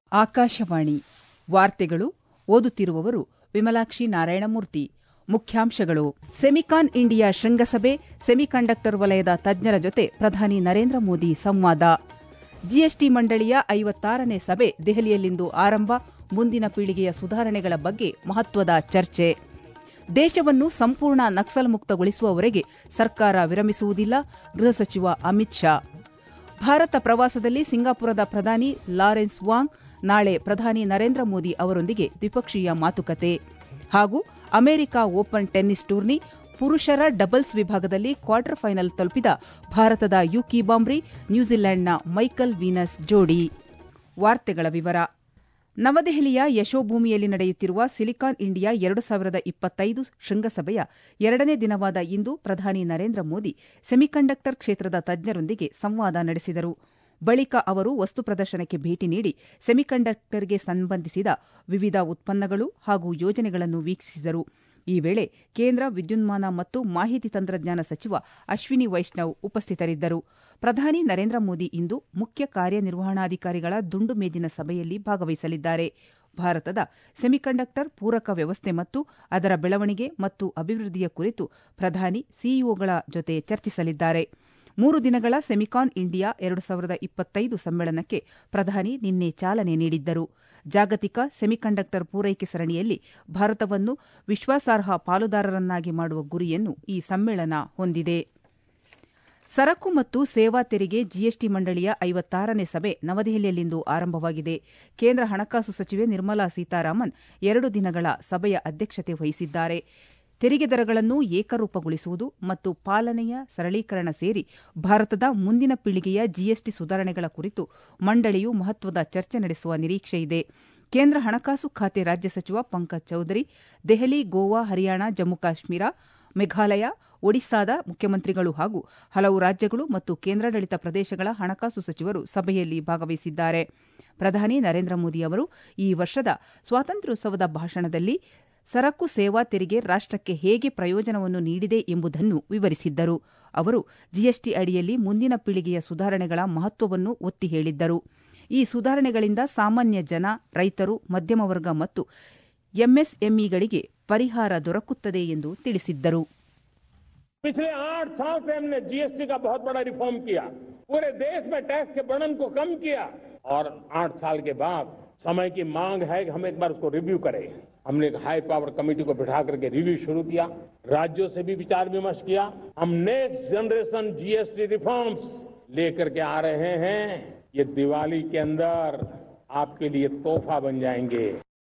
ಆಕಾಶವಾಣಿ ವಾರ್ತೆಗಳು ಓದುತ್ತಿರುವವರು ವಿಮಲಾಕ್ಷಿ ನಾರಾಯಣಮೂರ್ತಿ ಮುಖ್ಯಾಂಶಗಳು ಸೆಮಿಕಾನ್ ಇಂಡಿಯಾ ಶೃಂಗಸಭೆ ಸೆಮಿಕಂಡಕ್ಟರ್ ವಲಯದ ತಜ್ಞರ ಜೊತೆ ಪ್ರಧಾನಿ ನರೇಂದ್ರ ಮೋದಿ ಸಂವಾದ ಜಿಎಸ್ಟಿ ಮಂಡಳಿಯ ಐವತ್ತಾರನೇ ಸಭೆ ದೆಹಲಿಯಲ್ಲಿಂದು ಆರಂಭ ಮುಂದಿನ ಪೀಳಿಗೆಯ ಸುಧಾರಣೆಗಳ ಬಗ್ಗೆ ಮಹತ್ವದ ಚರ್ಚೆ ದೇಶವನ್ನು ಸಂಪೂರ್ಣ ನಕ್ಸಲ್ ಮುಕ್ತಗೊಳಿಸುವವರೆಗೆ ಸರ್ಕಾರ ವಿರಮಿಸುವುದಿಲ್ಲ ಗೃಹ ಸಚಿವ ಅಮಿತ್ ಶಾ ಭಾರತ ಪ್ರವಾಸದಲ್ಲಿ ಸಿಂಗಾಪುರದ ಪ್ರಧಾನಿ ಲಾರೆನ್ಸ್ ವಾಂಗ್ ನಾಳೆ ಪ್ರಧಾನಿ ನರೇಂದ್ರ ಮೋದಿ ಅವರೊಂದಿಗೆ ದ್ವಿಪಕ್ಷೀಯ ಮಾತುಕತೆ ಹಾಗೂ ಅಮೆರಿಕ ಓಪನ್ ಟೆನ್ನಿಸ್ ಟೂರ್ನಿ ಪುರುಷರ ಡಬಲ್ಸ್ ವಿಭಾಗದಲ್ಲಿ ಕ್ವಾರ್ಟರ್ ಫೈನಲ್ ತಲುಪಿದ ಭಾರತದ ಯುಕಿ ಬಾಂಬ್ರಿ ನ್ಯೂಜಿಲೆಂಡ್ನ ಮೈಕಲ್ ವೀನಸ್ ಜೋಡಿ ವಾರ್ತೆಗಳ ವಿವರ ನವದೆಹಲಿಯ ಯಶೋಭೂಮಿಯಲ್ಲಿ ನಡೆಯುತ್ತಿರುವ ಸಿಲಿಕಾನ್ ಇಂಡಿಯಾ ಎರಡು ಸಾವಿರದ ಇಪ್ಪತ್ತೈದು ಶೃಂಗಸಭೆಯ ಎರಡನೇ ದಿನವಾದ ಇಂದು ಪ್ರಧಾನಿ ನರೇಂದ್ರ ಮೋದಿ ಸೆಮಿಕಂಡಕ್ಟರ್ ಕ್ಷೇತ್ರದ ತಜ್ಞರೊಂದಿಗೆ ಸಂವಾದ ನಡೆಸಿದರು ಬಳಿಕ ಅವರು ವಸ್ತು ಪ್ರದರ್ಶನಕ್ಕೆ ಭೇಟಿ ನೀಡಿ ಸೆಮಿಕಂಡಕ್ಟರ್ಗೆ ಸಂಬಂಧಿಸಿದ ವಿವಿಧ ಉತ್ಪನ್ನಗಳು ಹಾಗೂ ಯೋಜನೆಗಳನ್ನು ವೀಕ್ಷಿಸಿದರು ಈ ವೇಳೆ ಕೇಂದ್ರ ವಿದ್ಯುನ್ಮಾನ ಮತ್ತು ಮಾಹಿತಿ ತಂತ್ರಜ್ಞಾನ ಸಚಿವ ಅಶ್ವಿನಿ ವೈಷ್ಣವ್ ಉಪಸ್ಥಿತರಿದ್ದರು ಪ್ರಧಾನಿ ನರೇಂದ್ರ ಮೋದಿ ಇಂದು ಮುಖ್ಯ ಕಾರ್ಯನಿರ್ವಹಣಾಧಿಕಾರಿಗಳ ದುಂಡು ಮೇಜಿನ ಸಭೆಯಲ್ಲಿ ಭಾಗವಹಿಸಲಿದ್ದಾರೆ ಭಾರತದ ಸೆಮಿಕಂಡಕ್ಟರ್ ಪೂರಕ ವ್ಯವಸ್ಥೆ ಮತ್ತು ಅದರ ಬೆಳವಣಿಗೆ ಮತ್ತು ಅಭಿವೃದ್ಧಿಯ ಕುರಿತು ಪ್ರಧಾನಿ ಸಿಇಒಗಳ ಜೊತೆ ಚರ್ಚಿಸಲಿದ್ದಾರೆ ಮೂರು ದಿನಗಳ ಸೆಮಿಕಾನ್ ಇಂಡಿಯಾ ಎರಡು ಸಾವಿರದ ಇಪ್ಪತ್ತೈದು ಸಮ್ಮೇಳನಕ್ಕೆ ಪ್ರಧಾನಿ ನಿನ್ನೆ ಚಾಲನೆ ನೀಡಿದ್ದರು ಜಾಗತಿಕ ಸೆಮಿಕಂಡಕ್ಟರ್ ಪೂರೈಕೆ ಸರಣಿಯಲ್ಲಿ ಭಾರತವನ್ನು ವಿಶ್ವಾಸಾರ್ಹ ಪಾಲುದಾರರನ್ನಾಗಿ ಮಾಡುವ ಗುರಿಯನ್ನು ಈ ಸಮ್ಮೇಳನ ಹೊಂದಿದೆ ಸರಕು ಮತ್ತು ಸೇವಾ ತೆರಿಗೆ ಜಿಎಸ್ಟಿ ಮಂಡಳಿಯ ಐವತ್ತಾರನೇ ಸಭೆ ನವದೆಹಲಿಯಲ್ಲಿಂದು ಆರಂಭವಾಗಿದೆ ಕೇಂದ್ರ ಹಣಕಾಸು ಸಚಿವೆ ನಿರ್ಮಲಾ ಸೀತಾರಾಮನ್ ಎರಡು ದಿನಗಳ ಸಭೆಯ ಅಧ್ಯಕ್ಷತೆ ವಹಿಸಿದ್ದಾರೆ ತೆರಿಗೆ ದರಗಳನ್ನು ಏಕರೂಪಗೊಳಿಸುವುದು ಮತ್ತು ಪಾಲನೆಯ ಸರಳೀಕರಣ ಸೇರಿ ಭಾರತದ ಮುಂದಿನ ಪೀಳಿಗೆಯ ಜಿಎಸ್ಟಿ ಸುಧಾರಣೆಗಳ ಕುರಿತು ಮಂಡಳಿಯು ಮಹತ್ವದ ಚರ್ಚೆ ನಡೆಸುವ ನಿರೀಕ್ಷೆಯಿದೆ ಕೇಂದ್ರ ಹಣಕಾಸು ಖಾತೆ ರಾಜ್ಯ ಸಚಿವ ಪಂಕಜ್ ಚೌಧರಿ ದೆಹಲಿ ಗೋವಾ ಹರಿಯಾಣ ಜಮ್ಮು ಕಾಶ್ಮೀರ ಮೇಘಾಲಯ ಒಡಿಶಾದ ಮುಖ್ಯಮಂತ್ರಿಗಳು ಹಾಗೂ ಹಲವು ರಾಜ್ಯಗಳು ಮತ್ತು ಕೇಂದ್ರಾಡಳಿತ ಪ್ರದೇಶಗಳ ಹಣಕಾಸು ಸಚಿವರು ಸಭೆಯಲ್ಲಿ ಭಾಗವಹಿಸಿದ್ದಾರೆ ಪ್ರಧಾನಿ ನರೇಂದ್ರ ಮೋದಿ ಅವರು ಈ ವರ್ಷದ ಸ್ವಾತಂತ್ರ್ಯೋತ್ಸವದ ಭಾಷಣದಲ್ಲಿ ಸರಕು ಸೇವಾ ತೆರಿಗೆ ರಾಷ್ಟಕ್ಕೆ ಹೇಗೆ ಪ್ರಯೋಜನವನ್ನು ನೀಡಿದೆ ಎಂಬುದನ್ನು ವಿವರಿಸಿದ್ದರು ಅವರು ಜಿಎಸ್ಟಿ ಅಡಿಯಲ್ಲಿ ಮುಂದಿನ ಪೀಳಿಗೆಯ ಸುಧಾರಣೆಗಳ ಮಹತ್ವವನ್ನು ಒತ್ತಿ ಹೇಳಿದ್ದರು ಈ ಸುಧಾರಣೆಗಳಿಂದ ಸಾಮಾನ್ಯ ಜನ ರೈತರು ಮಧ್ಯಮ ವರ್ಗ ಮತ್ತು ಎಂಎಸ್ಎಂಇಗಳಿಗೆ ಪರಿಹಾರ ದೊರಕುತ್ತದೆ ಎಂದು ತಿಳಿಸಿದ್ದರು पिछले आठ साल से हमने जीएसटी का बहुत बड़ा रिफॉर्म किया पूरे देश में टैक्स के बर्डन को कम किया और आठ साल के बाद समय की मांग है कि हम एक बार उसको रिव्यू करें हमने एक हाई पावर कमेटी को बिठा करके रिव्यू शुरू किया राज्यों से भी विचार विमर्श किया हम नेक्स्ट जनरेशन जीएसटी रिफॉर्म्स लेकर के आ रहे हैं ये दिवाली के अंदर आपके लिए तोहफा बन जाएंगे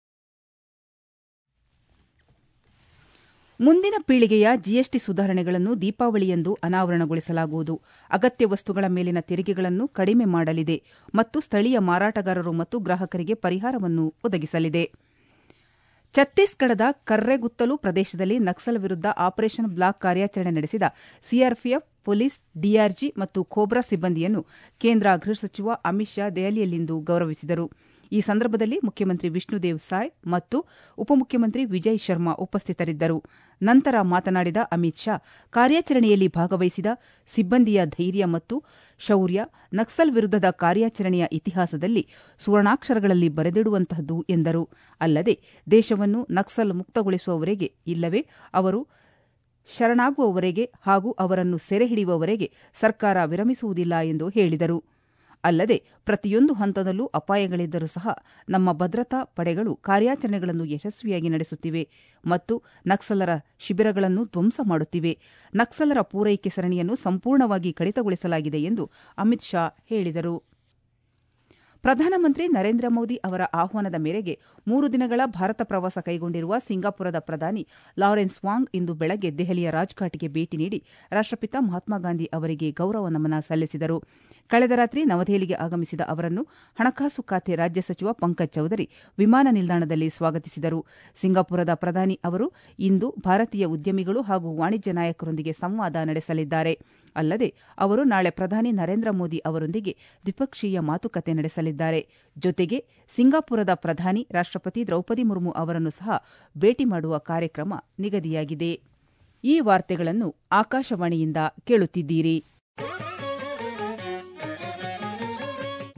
ಮುಂದಿನ ಪೀಳಿಗೆಯ ಜಿಎಸ್ಟಿ ಸುಧಾರಣೆಗಳನ್ನು ದೀಪಾವಳಿಯಂದು ಅನಾವರಣಗೊಳಿಸಲಾಗುವುದು ಅಗತ್ಯ ವಸ್ತುಗಳ ಮೇಲಿನ ತೆರಿಗೆಗಳನ್ನು ಕಡಿಮೆ ಮಾಡಲಿದೆ ಮತ್ತು ಸ್ಥಳೀಯ ಮಾರಾಟಗಾರರು ಮತ್ತು ಗ್ರಾಹಕರಿಗೆ ಪರಿಹಾರವನ್ನು ಒದಗಿಸಲಿದೆ ಛತ್ತೀಸ್ಗಢದ ಕರ್ರೆಗುತ್ತಲು ಪ್ರದೇಶದಲ್ಲಿ ನಕ್ಸಲ್ ವಿರುದ್ಧ ಆಪರೇಷನ್ ಬ್ಲಾಕ್ ಕಾರ್ಯಾಚರಣೆ ನಡೆಸಿದ ಸಿಆರ್ಪಿಎಫ್ ಪೊಲೀಸ್ ಡಿಆರ್ಜಿ ಮತ್ತು ಖೋಬ್ರಾ ಸಿಬ್ಬಂದಿಯನ್ನು ಕೇಂದ್ರ ಗೃಹ ಸಚಿವ ಅಮಿತ್ ಶಾ ದೆಹಲಿಯಲ್ಲಿಂದು ಗೌರವಿಸಿದರು ಈ ಸಂದರ್ಭದಲ್ಲಿ ಮುಖ್ಯಮಂತ್ರಿ ವಿಷ್ಣುದೇವ್ ಸಾಯ್ ಮತ್ತು ಉಪಮುಖ್ಯಮಂತ್ರಿ ವಿಜಯ್ ಶರ್ಮಾ ಉಪಸ್ಥಿತರಿದ್ದರು ನಂತರ ಮಾತನಾಡಿದ ಅಮಿತ್ ಶಾ ಕಾರ್ಯಾಚರಣೆಯಲ್ಲಿ ಭಾಗವಹಿಸಿದ ಸಿಬ್ಬಂದಿಯ ಧೈರ್ಯ ಮತ್ತು ಶೌರ್ಯ ನಕ್ಸಲ್ ವಿರುದ್ಧದ ಕಾರ್ಯಾಚರಣೆಯ ಇತಿಹಾಸದಲ್ಲಿ ಸುವರ್ಣಾಕ್ಷರಗಳಲ್ಲಿ ಬರೆದಿಡುವಂತಹದ್ದು ಎಂದರು ಅಲ್ಲದೆ ದೇಶವನ್ನು ನಕ್ಸಲ್ ಮುಕ್ತಗೊಳಿಸುವವರೆಗೆ ಇಲ್ಲವೇ ಅವರು ಶರಣಾಗುವವರೆಗೆ ಹಾಗೂ ಅವರನ್ನು ಸೆರೆ ಹಿಡಿಯುವವರೆಗೆ ಸರ್ಕಾರ ವಿರಮಿಸುವುದಿಲ್ಲ ಎಂದು ಹೇಳಿದರು ಅಲ್ಲದೆ ಪ್ರತಿಯೊಂದು ಹಂತದಲ್ಲೂ ಅಪಾಯಗಳಿದ್ದರೂ ಸಹ ನಮ್ಮ ಭದ್ರತಾ ಪಡೆಗಳು ಕಾರ್ಯಾಚರಣೆಗಳನ್ನು ಯಶಸ್ವಿಯಾಗಿ ನಡೆಸುತ್ತಿವೆ ಮತ್ತು ನಕ್ಸಲರ ಶಿಬಿರಗಳನ್ನು ಧ್ವಂಸ ಮಾಡುತ್ತಿವೆ ನಕ್ಸಲರ ಪೂರೈಕೆ ಸರಣಿಯನ್ನು ಸಂಪೂರ್ಣವಾಗಿ ಕಡಿತಗೊಳಿಸಲಾಗಿದೆ ಎಂದು ಅಮಿತ್ ಶಾ ಹೇಳಿದರು ಪ್ರಧಾನಮಂತ್ರಿ ನರೇಂದ್ರ ಮೋದಿ ಅವರ ಆಹ್ವಾನದ ಮೇರೆಗೆ ಮೂರು ದಿನಗಳ ಭಾರತ ಪ್ರವಾಸ ಕೈಗೊಂಡಿರುವ ಸಿಂಗಾಪುರದ ಪ್ರಧಾನಿ ಲಾರೆನ್ಸ್ ವಾಂಗ್ ಇಂದು ಬೆಳಗ್ಗೆ ದೆಹಲಿಯ ರಾಜ್ಘಾಟ್ಗೆ ಭೇಟಿ ನೀಡಿ ರಾಷ್ಟಪಿತ ಮಹಾತ್ಮ ಗಾಂಧಿ ಅವರಿಗೆ ಗೌರವ ನಮನ ಸಲ್ಲಿಸಿದರು ಕಳೆದ ರಾತ್ರಿ ನವದೆಹಲಿಗೆ ಆಗಮಿಸಿದ ಅವರನ್ನು ಹಣಕಾಸು ಖಾತೆ ರಾಜ್ಯ ಸಚಿವ ಪಂಕಜ್ ಚೌಧರಿ ವಿಮಾನ ನಿಲ್ದಾಣದಲ್ಲಿ ಸ್ವಾಗತಿಸಿದರು ಸಿಂಗಾಪುರದ ಪ್ರಧಾನಿ ಅವರು ಇಂದು ಭಾರತೀಯ ಉದ್ಯಮಿಗಳು ಹಾಗೂ ವಾಣಿಜ್ಯ ನಾಯಕರೊಂದಿಗೆ ಸಂವಾದ ನಡೆಸಲಿದ್ದಾರೆ ಅಲ್ಲದೆ ಅವರು ನಾಳೆ ಪ್ರಧಾನಿ ನರೇಂದ್ರ ಮೋದಿ ಅವರೊಂದಿಗೆ ದ್ವಿಪಕ್ಷೀಯ ಮಾತುಕತೆ ನಡೆಸಲಿದ್ದಾರೆ ಜೊತೆಗೆ ಸಿಂಗಾಪುರದ ಪ್ರಧಾನಿ ರಾಷ್ಟಪತಿ ದ್ರೌಪದಿ ಮುರ್ಮು ಅವರನ್ನು ಸಹ ಭೇಟಿ ಮಾಡುವ ಕಾರ್ಯಕ್ರಮ ನಿಗದಿಯಾಗಿದೆ ಈ ವಾರ್ತೆಗಳನ್ನು ಆಕಾಶವಾಣಿಯಿಂದ ಕೇಳುತ್ತಿದ್ದೀರಿ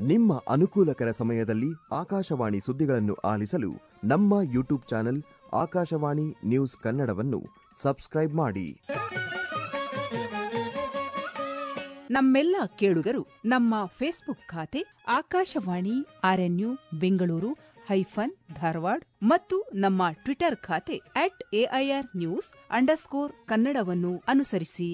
ನಿಮ್ಮ ಅನುಕೂಲಕರ ಸಮಯದಲ್ಲಿ ಆಕಾಶವಾಣಿ ಸುದ್ದಿಗಳನ್ನು ಆಲಿಸಲು ನಮ್ಮ ಯೂಟ್ಯೂಬ್ ಚಾನೆಲ್ ಆಕಾಶವಾಣಿ ನ್ಯೂಸ್ ಕನ್ನಡವನ್ನು ಸಬ್ಸ್ಕ್ರೈಬ್ ಮಾಡಿ ನಮ್ಮೆಲ್ಲ ಕೇಳುಗರು ನಮ್ಮ ಫೇಸ್ಬುಕ್ ಖಾತೆ ಆಕಾಶವಾಣಿ ಆರ್ಎನ್ಯು ಬೆಂಗಳೂರು ಹೈಫನ್ ಧಾರವಾಡ ಮತ್ತು ನಮ್ಮ ಟ್ವಿಟರ್ ಖಾತೆ ಅಟ್ ಎಐಆರ್ ನ್ಯೂಸ್ ಅಂಡರ್ಸ್ಕೋರ್ ಕನ್ನಡವನ್ನು ಅನುಸರಿಸಿ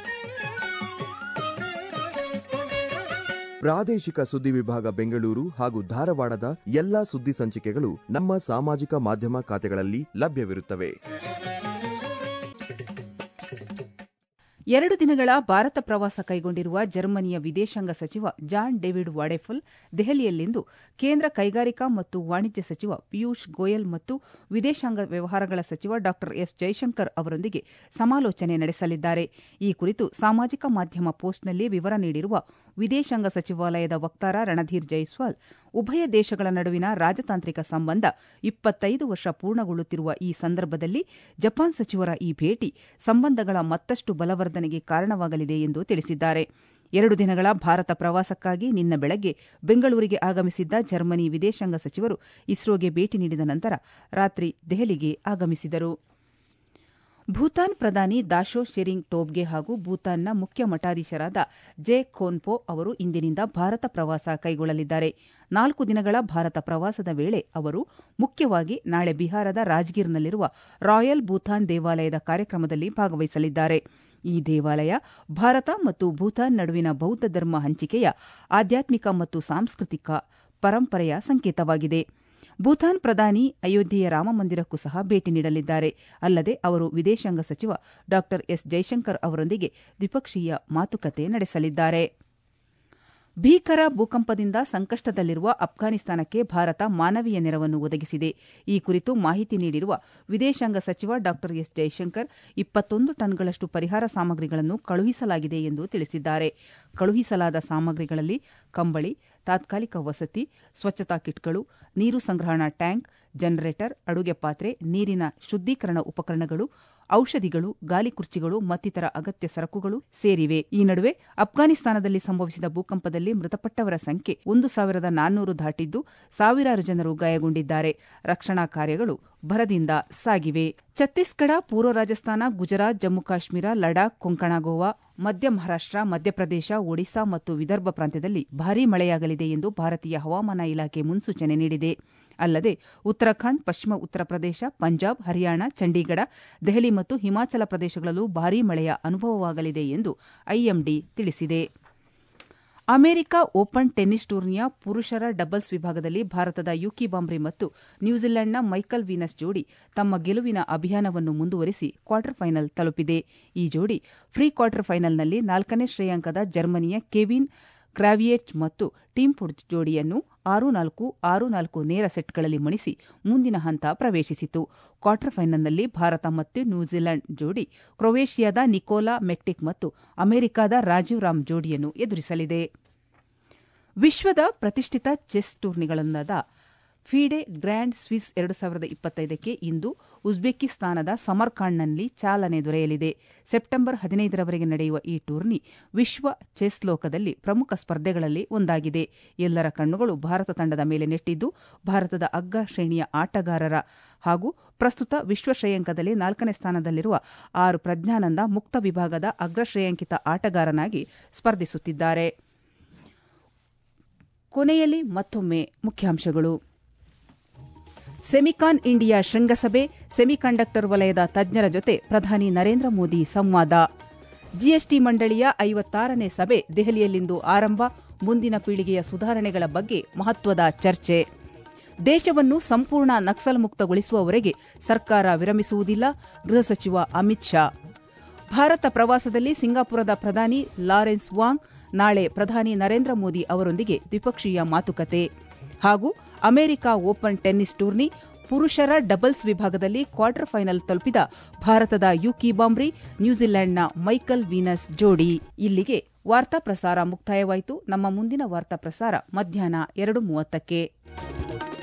ಪ್ರಾದೇಶಿಕ ಸುದ್ದಿ ವಿಭಾಗ ಬೆಂಗಳೂರು ಹಾಗೂ ಧಾರವಾಡದ ಎಲ್ಲಾ ಸುದ್ದಿ ಸಂಚಿಕೆಗಳು ನಮ್ಮ ಸಾಮಾಜಿಕ ಮಾಧ್ಯಮ ಖಾತೆಗಳಲ್ಲಿ ಲಭ್ಯವಿರುತ್ತವೆ ಎರಡು ದಿನಗಳ ಭಾರತ ಪ್ರವಾಸ ಕೈಗೊಂಡಿರುವ ಜರ್ಮನಿಯ ವಿದೇಶಾಂಗ ಸಚಿವ ಜಾನ್ ಡೇವಿಡ್ ವಾಡೆಫಲ್ ದೆಹಲಿಯಲ್ಲಿಂದು ಕೇಂದ್ರ ಕೈಗಾರಿಕಾ ಮತ್ತು ವಾಣಿಜ್ಯ ಸಚಿವ ಪಿಯೂಷ್ ಗೋಯಲ್ ಮತ್ತು ವಿದೇಶಾಂಗ ವ್ಯವಹಾರಗಳ ಸಚಿವ ಡಾ ಎಸ್ ಜೈಶಂಕರ್ ಅವರೊಂದಿಗೆ ಸಮಾಲೋಚನೆ ನಡೆಸಲಿದ್ದಾರೆ ಈ ಕುರಿತು ಸಾಮಾಜಿಕ ಮಾಧ್ಯಮ ಪೋಸ್ಟ್ನಲ್ಲಿ ವಿವರ ನೀಡಿರುವ ವಿದೇಶಾಂಗ ಸಚಿವಾಲಯದ ವಕ್ತಾರ ರಣಧೀರ್ ಜೈಸ್ವಾಲ್ ಉಭಯ ದೇಶಗಳ ನಡುವಿನ ರಾಜತಾಂತ್ರಿಕ ಸಂಬಂಧ ಇಪ್ಪತ್ತೈದು ವರ್ಷ ಪೂರ್ಣಗೊಳ್ಳುತ್ತಿರುವ ಈ ಸಂದರ್ಭದಲ್ಲಿ ಜಪಾನ್ ಸಚಿವರ ಈ ಭೇಟಿ ಸಂಬಂಧಗಳ ಮತ್ತಷ್ಟು ಬಲವರ್ಧನೆಗೆ ಕಾರಣವಾಗಲಿದೆ ಎಂದು ತಿಳಿಸಿದ್ದಾರೆ ಎರಡು ದಿನಗಳ ಭಾರತ ಪ್ರವಾಸಕ್ಕಾಗಿ ನಿನ್ನ ಬೆಳಗ್ಗೆ ಬೆಂಗಳೂರಿಗೆ ಆಗಮಿಸಿದ್ದ ಜರ್ಮನಿ ವಿದೇಶಾಂಗ ಸಚಿವರು ಇಸ್ರೋಗೆ ಭೇಟಿ ನೀಡಿದ ನಂತರ ರಾತ್ರಿ ದೆಹಲಿಗೆ ಆಗಮಿಸಿದರು ಭೂತಾನ್ ಪ್ರಧಾನಿ ದಾಶೋ ಶೆರಿಂಗ್ ಟೋಬ್ಗೆ ಹಾಗೂ ಭೂತಾನ್ನ ಮುಖ್ಯ ಮಠಾಧೀಶರಾದ ಜೆ ಖೋನ್ಪೋ ಅವರು ಇಂದಿನಿಂದ ಭಾರತ ಪ್ರವಾಸ ಕೈಗೊಳ್ಳಲಿದ್ದಾರೆ ನಾಲ್ಕು ದಿನಗಳ ಭಾರತ ಪ್ರವಾಸದ ವೇಳೆ ಅವರು ಮುಖ್ಯವಾಗಿ ನಾಳೆ ಬಿಹಾರದ ರಾಜ್ಗಿರ್ನಲ್ಲಿರುವ ರಾಯಲ್ ಭೂತಾನ್ ದೇವಾಲಯದ ಕಾರ್ಯಕ್ರಮದಲ್ಲಿ ಭಾಗವಹಿಸಲಿದ್ದಾರೆ ಈ ದೇವಾಲಯ ಭಾರತ ಮತ್ತು ಭೂತಾನ್ ನಡುವಿನ ಬೌದ್ಧ ಧರ್ಮ ಹಂಚಿಕೆಯ ಆಧ್ಯಾತ್ಮಿಕ ಮತ್ತು ಸಾಂಸ್ಕೃತಿಕ ಪರಂಪರೆಯ ಸಂಕೇತವಾಗಿದೆ ಭೂತಾನ್ ಪ್ರಧಾನಿ ಅಯೋಧ್ಯೆಯ ರಾಮಮಂದಿರಕ್ಕೂ ಸಹ ಭೇಟಿ ನೀಡಲಿದ್ದಾರೆ ಅಲ್ಲದೆ ಅವರು ವಿದೇಶಾಂಗ ಸಚಿವ ಡಾ ಎಸ್ ಜೈಶಂಕರ್ ಅವರೊಂದಿಗೆ ದ್ವಿಪಕ್ಷೀಯ ಮಾತುಕತೆ ನಡೆಸಲಿದ್ದಾರೆ ಭೀಕರ ಭೂಕಂಪದಿಂದ ಸಂಕಷ್ಟದಲ್ಲಿರುವ ಅಫ್ಘಾನಿಸ್ತಾನಕ್ಕೆ ಭಾರತ ಮಾನವೀಯ ನೆರವನ್ನು ಒದಗಿಸಿದೆ ಈ ಕುರಿತು ಮಾಹಿತಿ ನೀಡಿರುವ ವಿದೇಶಾಂಗ ಸಚಿವ ಡಾ ಎಸ್ ಜೈಶಂಕರ್ ಇಪ್ಪತ್ತೊಂದು ಟನ್ಗಳಷ್ಟು ಪರಿಹಾರ ಸಾಮಗ್ರಿಗಳನ್ನು ಕಳುಹಿಸಲಾಗಿದೆ ಎಂದು ತಿಳಿಸಿದ್ದಾರೆ ಕಳುಹಿಸಲಾದ ಸಾಮಗ್ರಿಗಳಲ್ಲಿ ಕಂಬಳಿ ತಾತ್ಕಾಲಿಕ ವಸತಿ ಸ್ವಚ್ಛತಾ ಕಿಟ್ಗಳು ನೀರು ಸಂಗ್ರಹಣಾ ಟ್ಯಾಂಕ್ ಜನರೇಟರ್ ಅಡುಗೆ ಪಾತ್ರೆ ನೀರಿನ ಶುದ್ದೀಕರಣ ಉಪಕರಣಗಳು ಔಷಧಿಗಳು ಗಾಲಿ ಕುರ್ಚಿಗಳು ಮತ್ತಿತರ ಅಗತ್ಯ ಸರಕುಗಳು ಸೇರಿವೆ ಈ ನಡುವೆ ಅಫ್ಘಾನಿಸ್ತಾನದಲ್ಲಿ ಸಂಭವಿಸಿದ ಭೂಕಂಪದಲ್ಲಿ ಮೃತಪಟ್ಟವರ ಸಂಖ್ಯೆ ಒಂದು ಸಾವಿರದ ನಾನ್ನೂರು ದಾಟಿದ್ದು ಸಾವಿರಾರು ಜನರು ಗಾಯಗೊಂಡಿದ್ದಾರೆ ರಕ್ಷಣಾ ಕಾರ್ಯಗಳು ಭರದಿಂದ ಸಾಗಿವೆ ಛತ್ತೀಸ್ಗಢ ಪೂರ್ವ ರಾಜಸ್ಥಾನ ಗುಜರಾತ್ ಜಮ್ಮು ಕಾಶ್ಮೀರ ಲಡಾಖ್ ಕೊಂಕಣ ಗೋವಾ ಮಧ್ಯ ಮಹಾರಾಷ್ಟ್ರ ಮಧ್ಯಪ್ರದೇಶ ಒಡಿಶಾ ಮತ್ತು ವಿದರ್ಭ ಪ್ರಾಂತ್ಯದಲ್ಲಿ ಭಾರೀ ಮಳೆಯಾಗಲಿದೆ ಎಂದು ಭಾರತೀಯ ಹವಾಮಾನ ಇಲಾಖೆ ಮುನ್ಸೂಚನೆ ನೀಡಿದೆ ಅಲ್ಲದೆ ಉತ್ತರಾಖಂಡ್ ಪಶ್ಚಿಮ ಉತ್ತರ ಪ್ರದೇಶ ಪಂಜಾಬ್ ಹರಿಯಾಣ ಚಂಡೀಗಢ ದೆಹಲಿ ಮತ್ತು ಹಿಮಾಚಲ ಪ್ರದೇಶಗಳಲ್ಲೂ ಭಾರೀ ಮಳೆಯ ಅನುಭವವಾಗಲಿದೆ ಎಂದು ಐಎಂಡಿ ತಿಳಿಸಿದೆ ಅಮೆರಿಕ ಓಪನ್ ಟೆನ್ನಿಸ್ ಟೂರ್ನಿಯ ಪುರುಷರ ಡಬಲ್ಸ್ ವಿಭಾಗದಲ್ಲಿ ಭಾರತದ ಯುಕಿ ಬಾಂಬ್ರಿ ಮತ್ತು ನ್ಯೂಜಿಲೆಂಡ್ನ ಮೈಕಲ್ ವೀನಸ್ ಜೋಡಿ ತಮ್ಮ ಗೆಲುವಿನ ಅಭಿಯಾನವನ್ನು ಮುಂದುವರಿಸಿ ಕ್ವಾರ್ಟರ್ ಫೈನಲ್ ತಲುಪಿದೆ ಈ ಜೋಡಿ ಪ್ರೀ ಕ್ವಾರ್ಟರ್ ಫೈನಲ್ನಲ್ಲಿ ನಾಲ್ಕನೇ ಶ್ರೇಯಾಂಕದ ಜರ್ಮನಿಯ ಕೆವಿನ್ ಕ್ರಾವಿಯೇಟ್ ಮತ್ತು ಟೀಂಪುಡ್ ಜೋಡಿಯನ್ನು ಆರು ನಾಲ್ಕು ಆರು ನಾಲ್ಕು ನೇರ ಸೆಟ್ಗಳಲ್ಲಿ ಮಣಿಸಿ ಮುಂದಿನ ಹಂತ ಪ್ರವೇಶಿಸಿತು ಕ್ವಾರ್ಟರ್ ಫೈನಲ್ನಲ್ಲಿ ಭಾರತ ಮತ್ತು ನ್ಯೂಜಿಲೆಂಡ್ ಜೋಡಿ ಕ್ರೊವೇಷಿಯಾದ ನಿಕೋಲಾ ಮೆಕ್ಟಿಕ್ ಮತ್ತು ಅಮೆರಿಕದ ರಾಜೀವ್ ರಾಮ್ ಜೋಡಿಯನ್ನು ಎದುರಿಸಲಿದೆ ವಿಶ್ವದ ಪ್ರತಿಷ್ಠಿತ ಚೆಸ್ ಟೂರ್ನಿಗಳೊಂದಾದ ಫಿಡೆ ಗ್ರ್ಯಾಂಡ್ ಸ್ವಿಸ್ ಎರಡು ಸಾವಿರದ ಇಪ್ಪತ್ತೈದಕ್ಕೆ ಇಂದು ಉಜ್ಬೇಕಿಸ್ತಾನದ ಸಮರ್ಕಾಂಡ್ನಲ್ಲಿ ಚಾಲನೆ ದೊರೆಯಲಿದೆ ಸೆಪ್ಟೆಂಬರ್ ಹದಿನೈದರವರೆಗೆ ನಡೆಯುವ ಈ ಟೂರ್ನಿ ವಿಶ್ವ ಚೆಸ್ ಲೋಕದಲ್ಲಿ ಪ್ರಮುಖ ಸ್ಪರ್ಧೆಗಳಲ್ಲಿ ಒಂದಾಗಿದೆ ಎಲ್ಲರ ಕಣ್ಣುಗಳು ಭಾರತ ತಂಡದ ಮೇಲೆ ನೆಟ್ಟಿದ್ದು ಭಾರತದ ಅಗ್ರ ಶ್ರೇಣಿಯ ಆಟಗಾರರ ಹಾಗೂ ಪ್ರಸ್ತುತ ವಿಶ್ವ ಶ್ರೇಯಾಂಕದಲ್ಲಿ ನಾಲ್ಕನೇ ಸ್ಥಾನದಲ್ಲಿರುವ ಆರ್ ಪ್ರಜ್ಞಾನಂದ ಮುಕ್ತ ವಿಭಾಗದ ಅಗ್ರ ಶ್ರೇಯಾಂಕಿತ ಆಟಗಾರನಾಗಿ ಸ್ಪರ್ಧಿಸುತ್ತಿದ್ದಾರೆ ಕೊನೆಯಲ್ಲಿ ಮತ್ತೊಮ್ಮೆ ಮುಖ್ಯಾಂಶಗಳು ಸೆಮಿಕಾನ್ ಇಂಡಿಯಾ ಶೃಂಗಸಭೆ ಸೆಮಿಕಂಡಕ್ಟರ್ ವಲಯದ ತಜ್ಞರ ಜೊತೆ ಪ್ರಧಾನಿ ನರೇಂದ್ರ ಮೋದಿ ಸಂವಾದ ಜಿಎಸ್ಟಿ ಮಂಡಳಿಯ ಐವತ್ತಾರನೇ ಸಭೆ ದೆಹಲಿಯಲ್ಲಿಂದು ಆರಂಭ ಮುಂದಿನ ಪೀಳಿಗೆಯ ಸುಧಾರಣೆಗಳ ಬಗ್ಗೆ ಮಹತ್ವದ ಚರ್ಚೆ ದೇಶವನ್ನು ಸಂಪೂರ್ಣ ನಕ್ಸಲ್ ಮುಕ್ತಗೊಳಿಸುವವರೆಗೆ ಸರ್ಕಾರ ವಿರಮಿಸುವುದಿಲ್ಲ ಗೃಹ ಸಚಿವ ಅಮಿತ್ ಶಾ ಭಾರತ ಪ್ರವಾಸದಲ್ಲಿ ಸಿಂಗಾಪುರದ ಪ್ರಧಾನಿ ಲಾರೆನ್ಸ್ ವಾಂಗ್ ನಾಳೆ ಪ್ರಧಾನಿ ನರೇಂದ್ರ ಮೋದಿ ಅವರೊಂದಿಗೆ ದ್ವಿಪಕ್ಷೀಯ ಮಾತುಕತೆ ಹಾಗೂ ಅಮೆರಿಕ ಓಪನ್ ಟೆನ್ನಿಸ್ ಟೂರ್ನಿ ಪುರುಷರ ಡಬಲ್ಸ್ ವಿಭಾಗದಲ್ಲಿ ಕ್ವಾರ್ಟರ್ ಫೈನಲ್ ತಲುಪಿದ ಭಾರತದ ಯುಕಿ ಬಾಂಬ್ರಿ ನ್ಯೂಜಿಲೆಂಡ್ನ ಮೈಕಲ್ ವೀನಸ್ ಜೋಡಿ ಇಲ್ಲಿಗೆ ವಾರ್ತಾ ಪ್ರಸಾರ ಮುಕ್ತಾಯವಾಯಿತು ನಮ್ಮ ಮುಂದಿನ ವಾರ್ತಾ ಪ್ರಸಾರ ಮಧ್ಯಾಹ್ನ ಎರಡು ಮೂವತ್ತಕ್ಕೆ